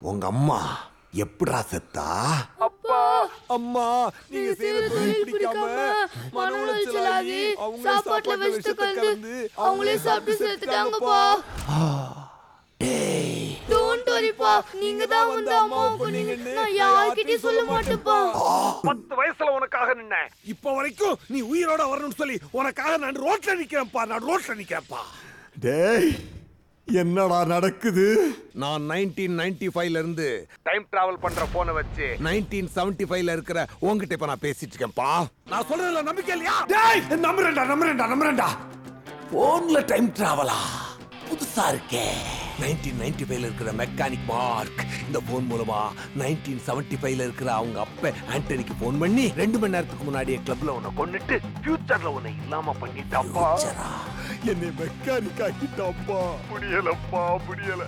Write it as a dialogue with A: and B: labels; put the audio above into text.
A: உங்க அம்மா எப்படா செத்தா
B: அப்பா
A: அம்மா நீங்க செய்யற தொழில் பிடிக்காம மன உளைச்சலாகி அவங்களே
B: சாப்பாட்டுல
A: சாப்பாட்டுல
B: விஷத்தை
A: விஷத்தை
B: கலந்து
A: கலந்து
B: அவங்களே சாப்பிட்டு செத்துட்டாங்கப்பா டோன்ட் வரிப்பா நீங்க தான் வந்து அம்மாவை கொன்னீங்கன்னு நான் யார்கிட்டயும் சொல்ல மாட்டேன்ப்பா
C: பத்து வயசுல உனக்காக நின்னேன்
A: இப்ப வரைக்கும் நீ உயிரோட வரணும்னு சொல்லி உனக்காக நான் ரோட்ல நிக்கிறேன்ப்பா நான் ரோட்ல நிக்கிறேன்ப்பா டேய் என்னடா நடக்குது நான் நைன்டீன் நைன்டி ஃபைவ்ல இருந்து
C: டைம் டிராவல் பண்ற போனை வச்சு
A: நைன்டீன் செவன்டி ஃபைவ்ல இருக்கிற உங்ககிட்ட இப்ப நான் பேசிட்டு இருக்கேன்ப்பா நான் சொல்றதுல நம்பிக்கை இல்லையா டேய் நம்புறேன்டா நம்புறேன்டா நம்புறேன்டா போன்ல டைம் டிராவலா புதுசா இருக்கே நைன்டீன் நைன்டி ஃபைவ்ல இருக்கிற மெக்கானிக் மார்க் இந்த போன் மூலமா நைன்டீன் செவன்டி ஃபைவ்ல இருக்கிற அவங்க அப்ப ஆண்டனிக்கு போன் பண்ணி ரெண்டு மணி நேரத்துக்கு முன்னாடியே கிளப்ல உன்னை
C: கொன்னுட்டு ஃபியூச்சர்ல உன்னை இல்லாம பண்ணிட்டாப்பா
A: என்னை மெக்கானிக் ஆக்கிட்டாப்பா
C: முடியலப்பா முடியல